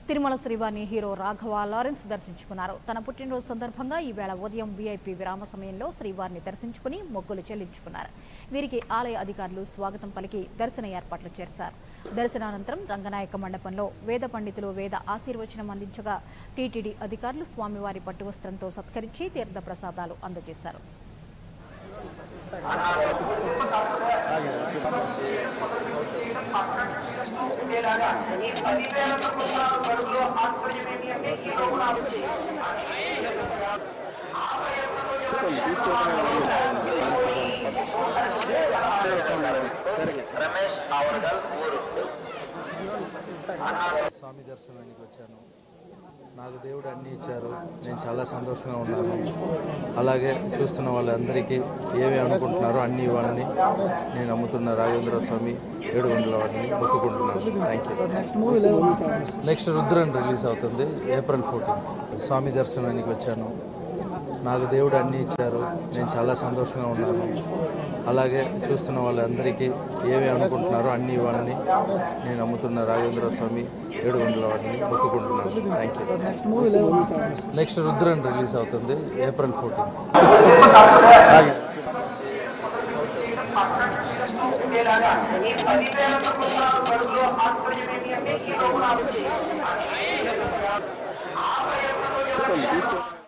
తిరుమల శ్రీవారిని hero Raghava Lawrence దర్శించుకున్నారు తన పుట్టినరోజు సందర్భంగా ఈవేళ ఉదయం వీఐపీ విరామ సమయంలో శ్రీవారిని దర్శించుకుని మొక్కులు చెల్లించుకున్నారు వీరికి ఆలయ అధికారులు స్వాగతం పలికి దర్శన ఏర్పాట్లు చేశారు దర్శనానంతరం రంగనాయక మండపంలో వేద పండితులు వేద ఆశీర్వచనం అందించగా టీటీడీ అధికారులు స్వామివారి పట్టు వస్త్రంతో సత్కరించి తీర్థ ప్రసాదాలు అందజేశారు రమేష్ ఆవర్గల్ ఊరు స్వామి దర్శనానికి వచ్చాను నాకు దేవుడు అన్నీ ఇచ్చారు నేను చాలా సంతోషంగా ఉన్నాను అలాగే చూస్తున్న వాళ్ళందరికీ ఏమి అనుకుంటున్నారో అన్నీ ఇవ్వాలని నేను నమ్ముతున్న రాఘవేంద్ర స్వామి ఏడు వందల వాడిని మొక్కుకుంటున్నాను thank you next Rudran release అవుతుంది ఏప్రిల్ ఫోర్టీన్ స్వామి దర్శనానికి వచ్చాను నాకు దేవుడు అన్నీ ఇచ్చారు నేను చాలా సంతోషంగా ఉన్నాను అలాగే చూస్తున్న వాళ్ళందరికీ ఏమి అనుకుంటున్నారో అన్నీ ఇవ్వాలని నేను నమ్ముతున్న రాఘవేంద్ర స్వామి ఏడు వందల వాడిని మొక్కుకుంటున్నాను thank you next Rudran release అవుతుంది ఏప్రిల్ ఫోర్టీన్ ఈ పదివేల